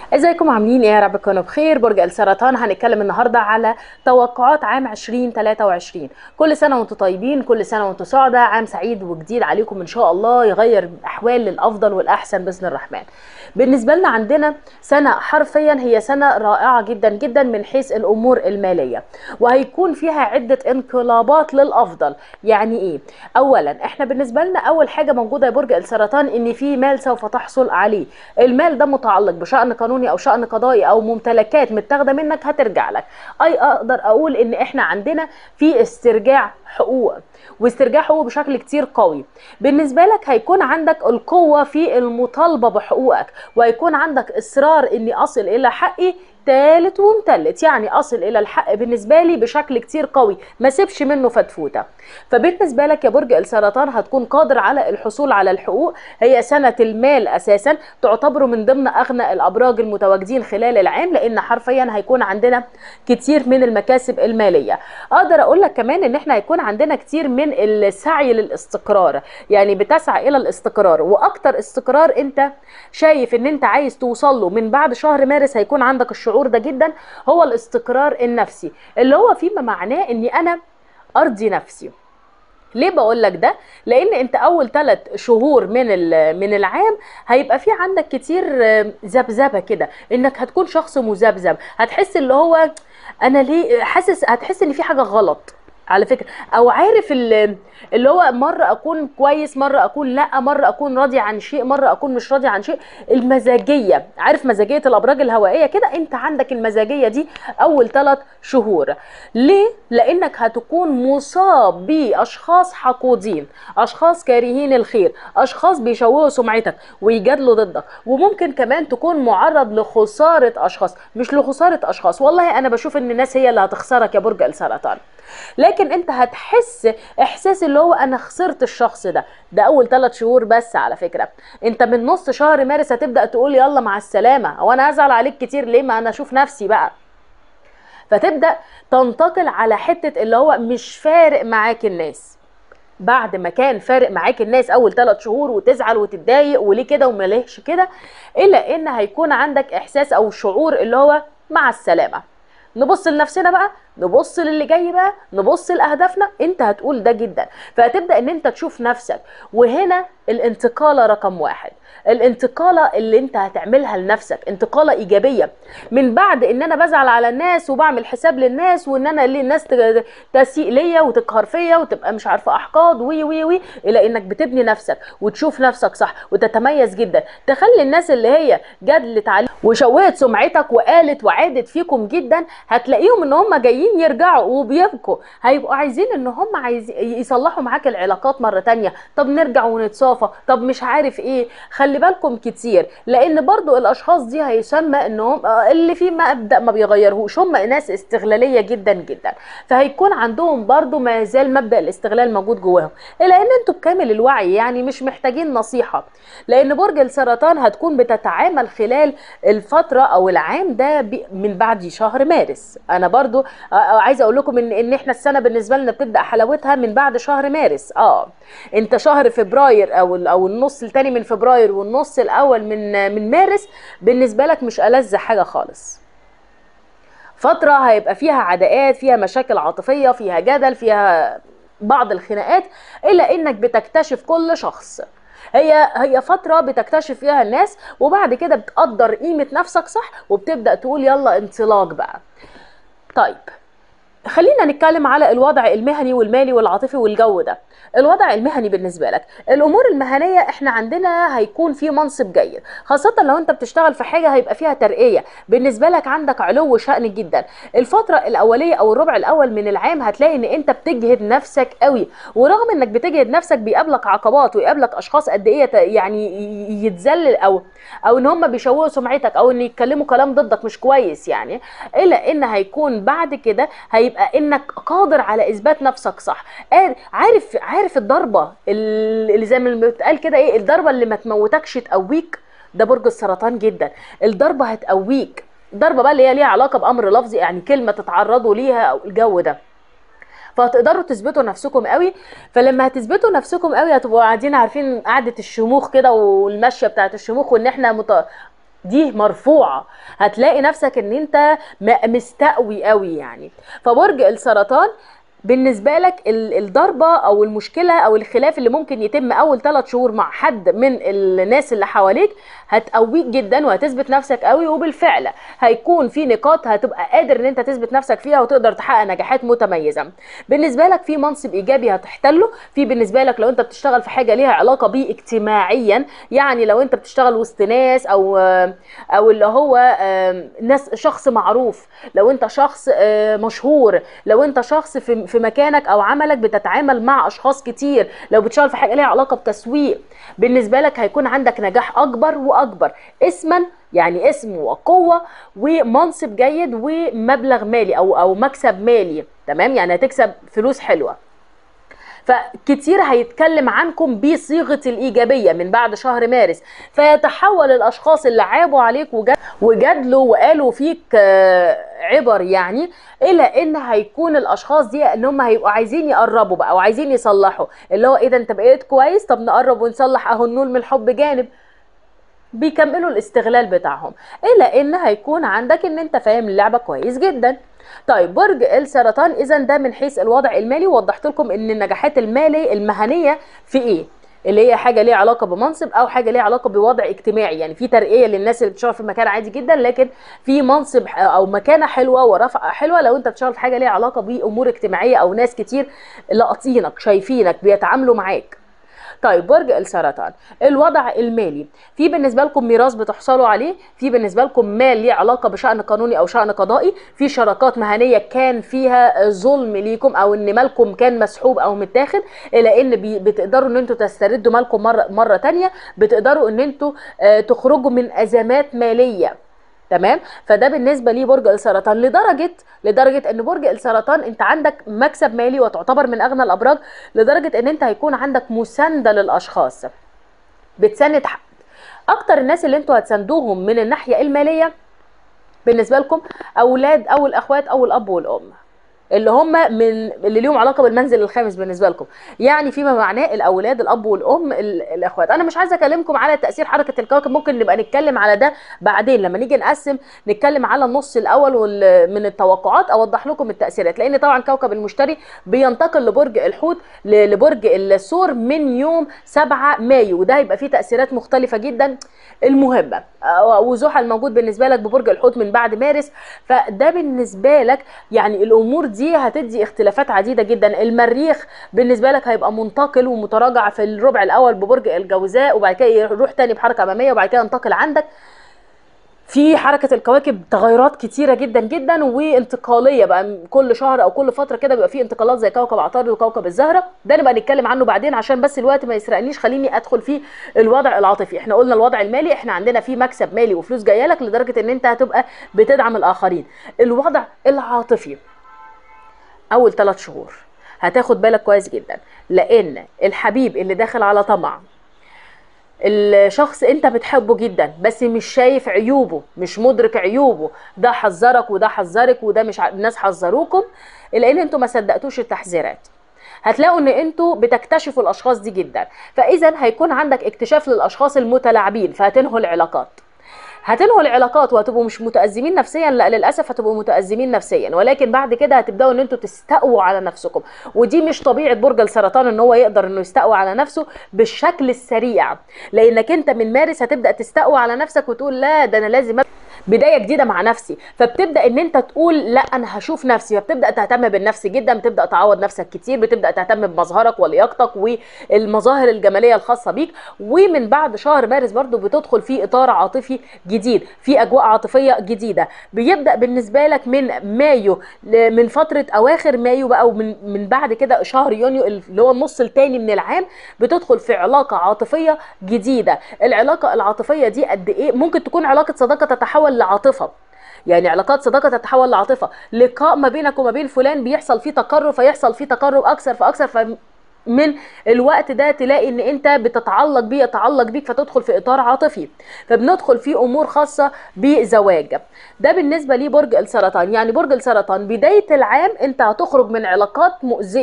ازيكم عاملين ايه يا رب تكونوا بخير برج السرطان هنتكلم النهارده على توقعات عام 2023 كل سنه وانتم طيبين كل سنه وانتم سعداء عام سعيد وجديد عليكم ان شاء الله يغير الاحوال للافضل والاحسن باذن الرحمن بالنسبه لنا عندنا سنه حرفيا هي سنه رائعه جدا جدا من حيث الامور الماليه وهيكون فيها عده انقلابات للافضل يعني ايه اولا احنا بالنسبه لنا اول حاجه موجوده يا برج السرطان ان في مال سوف تحصل عليه المال ده متعلق بشان قانوني او شان قضائي او ممتلكات متاخده منك هترجع لك اي اقدر اقول ان احنا عندنا في استرجاع حقوق واسترجاع حقوق بشكل كتير قوي بالنسبه لك هيكون عندك القوه في المطالبه بحقوقك وهيكون عندك اصرار اني اصل الى حقي تالت ومتلت يعني اصل الى الحق بالنسبه لي بشكل كتير قوي ما سيبش منه فتفوته فبالنسبه لك يا برج السرطان هتكون قادر على الحصول على الحقوق هي سنه المال اساسا تعتبر من ضمن اغنى الابراج المتواجدين خلال العام لان حرفيا هيكون عندنا كتير من المكاسب الماليه اقدر اقول لك كمان ان احنا هيكون عندنا كتير من السعي للاستقرار يعني بتسعى الى الاستقرار واكتر استقرار انت شايف ان انت عايز توصل له من بعد شهر مارس هيكون عندك الشعور ده جدا هو الاستقرار النفسي اللي هو فيما معناه اني انا ارضي نفسي ليه بقول لك ده لان انت اول ثلاث شهور من من العام هيبقى في عندك كتير ذبذبه كده انك هتكون شخص مذبذب هتحس اللي هو انا ليه حاسس هتحس ان في حاجه غلط على فكره او عارف اللي هو مره اكون كويس مره اكون لا مره اكون راضي عن شيء مره اكون مش راضي عن شيء المزاجيه عارف مزاجيه الابراج الهوائيه كده انت عندك المزاجيه دي اول ثلاث شهور ليه لانك هتكون مصاب باشخاص حقودين اشخاص كارهين الخير اشخاص بيشوهوا سمعتك ويجادلوا ضدك وممكن كمان تكون معرض لخساره اشخاص مش لخساره اشخاص والله انا بشوف ان الناس هي اللي هتخسرك يا برج السرطان لكن انت هتحس احساس اللي هو انا خسرت الشخص ده ده اول ثلاث شهور بس على فكره انت من نص شهر مارس هتبدا تقول يلا مع السلامه او انا هزعل عليك كتير ليه ما انا اشوف نفسي بقى فتبدا تنتقل على حته اللي هو مش فارق معاك الناس بعد ما كان فارق معاك الناس اول ثلاث شهور وتزعل وتتضايق وليه كده وملهش كده الا ان هيكون عندك احساس او شعور اللي هو مع السلامه نبص لنفسنا بقى نبص للي جاي بقى نبص لاهدافنا انت هتقول ده جدا فهتبدا ان انت تشوف نفسك وهنا الانتقاله رقم واحد الانتقاله اللي انت هتعملها لنفسك انتقاله ايجابيه من بعد ان انا بزعل على الناس وبعمل حساب للناس وان انا ليه الناس تسيء ليا وتقهر فيا وتبقى مش عارفه احقاد وي وي وي الى انك بتبني نفسك وتشوف نفسك صح وتتميز جدا تخلي الناس اللي هي جدلت عليك وشوهت سمعتك وقالت وعادت فيكم جدا هتلاقيهم ان هم جايين يرجعوا وبيبكوا هيبقوا عايزين ان هم عايزين يصلحوا معاك العلاقات مره تانية طب نرجع ونتصافى طب مش عارف ايه خلي بالكم كتير لان برضو الاشخاص دي هيسمى انهم اللي في مبدا ما بيغيرهوش هم ناس استغلاليه جدا جدا فهيكون عندهم برضو ما زال مبدا الاستغلال موجود جواهم الا ان انتوا بكامل الوعي يعني مش محتاجين نصيحه لان برج السرطان هتكون بتتعامل خلال الفتره او العام ده من بعد شهر مارس انا برضو عايزه اقول لكم ان ان احنا السنه بالنسبه لنا بتبدا حلاوتها من بعد شهر مارس اه انت شهر فبراير او او النص الثاني من فبراير والنص الاول من من مارس بالنسبه لك مش ألذ حاجه خالص فتره هيبقى فيها عداءات فيها مشاكل عاطفيه فيها جدل فيها بعض الخناقات الا انك بتكتشف كل شخص هي هي فتره بتكتشف فيها الناس وبعد كده بتقدر قيمه نفسك صح وبتبدا تقول يلا انطلاق بقى طيب خلينا نتكلم على الوضع المهني والمالي والعاطفي والجو ده الوضع المهني بالنسبة لك الأمور المهنية احنا عندنا هيكون في منصب جيد خاصة لو انت بتشتغل في حاجة هيبقى فيها ترقية بالنسبة لك عندك علو شأن جدا الفترة الأولية أو الربع الأول من العام هتلاقي ان انت بتجهد نفسك قوي ورغم انك بتجهد نفسك بيقابلك عقبات ويقابلك أشخاص قد ايه يعني يتذلل أو أو ان هم بيشوهوا سمعتك أو ان يتكلموا كلام ضدك مش كويس يعني إلا ان هيكون بعد كده هيبقى انك قادر على إثبات نفسك صح عارف عارف الضربه اللي زي ما بتقال كده ايه الضربه اللي ما تموتكش تقويك ده برج السرطان جدا الضربه هتقويك الضربه بقى اللي هي ليها علاقه بامر لفظي يعني كلمه تتعرضوا ليها او الجو ده فهتقدروا تثبتوا نفسكم قوي فلما هتثبتوا نفسكم قوي هتبقوا قاعدين عارفين قعده الشموخ كده والمشيه بتاعت الشموخ وان احنا مت... دي مرفوعه هتلاقي نفسك ان انت م- مستقوي قوي يعني فبرج السرطان بالنسبه لك ال- الضربه او المشكله او الخلاف اللي ممكن يتم اول ثلاث شهور مع حد من الناس اللي حواليك هتقويك جدا وهتثبت نفسك قوي وبالفعل هيكون في نقاط هتبقى قادر ان انت تثبت نفسك فيها وتقدر تحقق نجاحات متميزه بالنسبه لك في منصب ايجابي هتحتله في بالنسبه لك لو انت بتشتغل في حاجه ليها علاقه بيه اجتماعيا يعني لو انت بتشتغل وسط ناس او او اللي هو آم، ناس شخص معروف لو انت شخص آه، مشهور لو انت شخص في في مكانك او عملك بتتعامل مع اشخاص كتير لو بتشتغل في حاجه ليها علاقه بتسويق بالنسبه لك هيكون عندك نجاح اكبر واكبر اسما يعني اسم وقوه ومنصب جيد ومبلغ مالي او او مكسب مالي تمام يعني هتكسب فلوس حلوه فكتير هيتكلم عنكم بصيغه الايجابيه من بعد شهر مارس فيتحول الاشخاص اللي عابوا عليك وجد- وجادلوا وقالوا فيك آه، عبر يعني الى ان هيكون الاشخاص دي ان هم هيبقوا عايزين يقربوا بقى وعايزين يصلحوا اللي هو ايه ده انت بقيت كويس طب نقرب ونصلح اهو النول من الحب جانب بيكملوا الاستغلال بتاعهم الى ان هيكون عندك ان انت فاهم اللعبه كويس جدا طيب برج السرطان اذا ده من حيث الوضع المالي وضحت لكم ان النجاحات المالي المهنيه في ايه اللي هي حاجه ليها علاقه بمنصب او حاجه ليها علاقه بوضع اجتماعي يعني في ترقيه للناس اللي بتشتغل في مكان عادي جدا لكن في منصب او مكانه حلوه ورفعه حلوه لو انت بتشتغل في حاجه ليها علاقه بامور اجتماعيه او ناس كتير لاقطينك شايفينك بيتعاملوا معاك طيب برج السرطان الوضع المالي في بالنسبه لكم ميراث بتحصلوا عليه في بالنسبه لكم مال ليه علاقه بشان قانوني او شان قضائي في شراكات مهنيه كان فيها ظلم ليكم او ان مالكم كان مسحوب او متاخد الى ان بي- بتقدروا ان انتوا تستردوا مالكم مره مره تانية بتقدروا ان انتوا آه، تخرجوا من ازمات ماليه تمام فده بالنسبه ليه برج السرطان لدرجه لدرجه ان برج السرطان انت عندك مكسب مالي وتعتبر من اغنى الابراج لدرجه ان انت هيكون عندك مسانده للاشخاص بتساند حد اكتر الناس اللي انتوا هتساندوهم من الناحيه الماليه بالنسبه لكم اولاد او الاخوات او الاب والام اللي هم من اللي ليهم علاقه بالمنزل الخامس بالنسبه لكم يعني فيما معناه الاولاد الاب والام ال- الاخوات انا مش عايزه اكلمكم على تاثير حركه الكواكب ممكن نبقى نتكلم على ده بعدين لما نيجي نقسم نتكلم على النص الاول وال- من التوقعات اوضح لكم التاثيرات لان طبعا كوكب المشتري بينتقل لبرج الحوت ل- لبرج الثور من يوم 7 مايو وده هيبقى فيه تاثيرات مختلفه جدا المهمه آه، وزحل موجود بالنسبه لك ببرج الحوت من بعد مارس فده بالنسبه لك يعني الامور دي هتدي اختلافات عديده جدا المريخ بالنسبه لك هيبقى منتقل ومتراجع في الربع الاول ببرج الجوزاء وبعد كده يروح تاني بحركه اماميه وبعد كده ينتقل عندك في حركة الكواكب تغيرات كتيرة جدا جدا وانتقالية بقى كل شهر او كل فترة كده بيبقى في انتقالات زي كوكب عطارد وكوكب الزهرة ده نبقى نتكلم عنه بعدين عشان بس الوقت ما يسرقنيش خليني ادخل في الوضع العاطفي احنا قلنا الوضع المالي احنا عندنا فيه مكسب مالي وفلوس جاية لك لدرجة ان انت هتبقى بتدعم الاخرين الوضع العاطفي اول ثلاث شهور هتاخد بالك كويس جدا لان الحبيب اللي داخل على طمع الشخص انت بتحبه جدا بس مش شايف عيوبه مش مدرك عيوبه ده حذرك وده حذرك وده مش ع... الناس حذروكم لان انتوا ما صدقتوش التحذيرات هتلاقوا ان انتوا بتكتشفوا الاشخاص دي جدا فاذا هيكون عندك اكتشاف للاشخاص المتلاعبين فهتنهوا العلاقات هتنهوا العلاقات وهتبقوا مش متأزمين نفسيا لا للأسف هتبقوا متأزمين نفسيا ولكن بعد كده هتبدأوا ان انتوا تستقووا على نفسكم ودي مش طبيعة برج السرطان ان هو يقدر انه يستقوى على نفسه بالشكل السريع لانك انت من مارس هتبدأ تستقوى على نفسك وتقول لا ده انا لازم أبدأ بدايه جديده مع نفسي فبتبدا ان انت تقول لا انا هشوف نفسي فبتبدا تهتم بالنفس جدا بتبدا تعوض نفسك كتير بتبدا تهتم بمظهرك ولياقتك والمظاهر الجماليه الخاصه بيك ومن بعد شهر مارس برضو بتدخل في اطار عاطفي جديد في اجواء عاطفيه جديده بيبدا بالنسبه لك من مايو ل- من فتره اواخر مايو بقى ومن من بعد كده شهر يونيو اللي هو النص الثاني من العام بتدخل في علاقه عاطفيه جديده العلاقه العاطفيه دي قد ايه ممكن تكون علاقه صداقه تتحول لعاطفه يعني علاقات صداقه تتحول لعاطفه لقاء ما بينك وما بين فلان بيحصل فيه تقرب فيحصل فيه تقرب اكثر فاكثر ف من الوقت ده تلاقي ان انت بتتعلق بيه يتعلق بيك فتدخل في اطار عاطفي فبندخل في امور خاصه بزواج ده بالنسبه لي برج السرطان يعني برج السرطان بدايه العام انت هتخرج من علاقات مؤذيه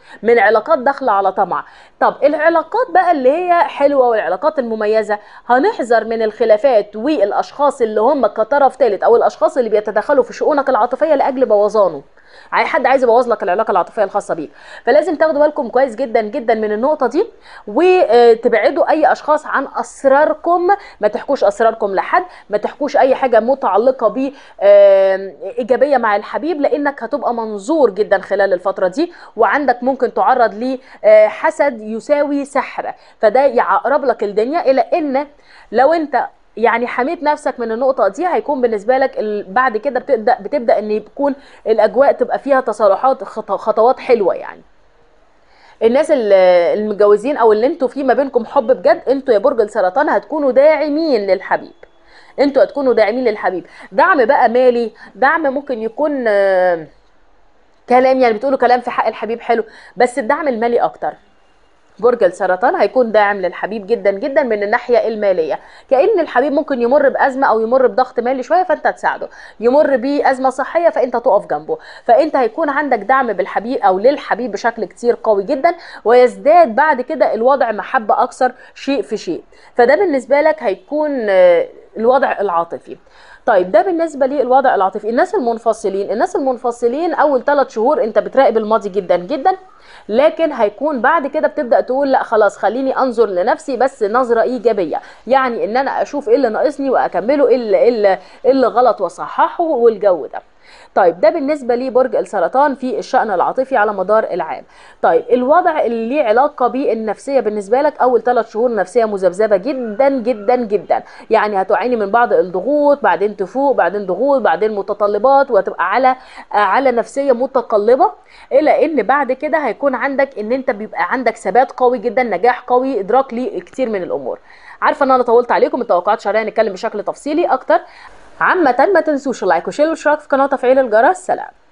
من علاقات داخله على طمع طب العلاقات بقى اللي هي حلوه والعلاقات المميزه هنحذر من الخلافات والاشخاص اللي هم كطرف ثالث او الاشخاص اللي بيتدخلوا في شؤونك العاطفيه لاجل بوظانه اي حد عايز يبوظ لك العلاقه العاطفيه الخاصه بيك فلازم تاخدوا بالكم كويس جدا جدا من النقطه دي وتبعدوا اي اشخاص عن اسراركم ما تحكوش اسراركم لحد ما تحكوش اي حاجه متعلقه ب ايجابيه مع الحبيب لانك هتبقى منظور جدا خلال الفتره دي وعندك ممكن تعرض لحسد يساوي سحر فده يعقرب لك الدنيا الى ان لو انت يعني حميت نفسك من النقطة دي هيكون بالنسبة لك بعد كده بتبدأ بتبدأ ان يكون الاجواء تبقى فيها تصالحات خطوات حلوة يعني الناس المتجوزين او اللي انتوا في ما بينكم حب بجد انتوا يا برج السرطان هتكونوا داعمين للحبيب انتوا هتكونوا داعمين للحبيب دعم بقى مالي دعم ممكن يكون كلام يعني بتقولوا كلام في حق الحبيب حلو بس الدعم المالي اكتر برج السرطان هيكون داعم للحبيب جدا جدا من الناحيه الماليه كان الحبيب ممكن يمر بازمه او يمر بضغط مالي شويه فانت تساعده يمر بازمه صحيه فانت تقف جنبه فانت هيكون عندك دعم بالحبيب او للحبيب بشكل كتير قوي جدا ويزداد بعد كده الوضع محبه اكثر شيء في شيء فده بالنسبه لك هيكون الوضع العاطفي طيب ده بالنسبه للوضع العاطفي الناس المنفصلين الناس المنفصلين اول ثلاث شهور انت بتراقب الماضي جدا جدا لكن هيكون بعد كده بتبدا تقول لا خلاص خليني انظر لنفسي بس نظره ايجابيه يعني ان انا اشوف ايه اللي ناقصني واكمله ايه اللي, اللي, اللي غلط واصححه والجو ده طيب ده بالنسبة لبرج السرطان في الشأن العاطفي على مدار العام طيب الوضع اللي ليه علاقة بالنفسية بالنسبة لك أول ثلاث شهور نفسية مذبذبة جدا جدا جدا يعني هتعاني من بعض الضغوط بعدين تفوق بعدين ضغوط بعدين متطلبات وهتبقى على على نفسية متقلبة إلى إن بعد كده هيكون عندك إن أنت بيبقى عندك ثبات قوي جدا نجاح قوي إدراك لكتير من الأمور عارفة إن أنا طولت عليكم التوقعات الشهرية هنتكلم بشكل تفصيلي أكتر عامة ما تنسوش اللايك وشير والاشتراك في قناة تفعيل الجرس سلام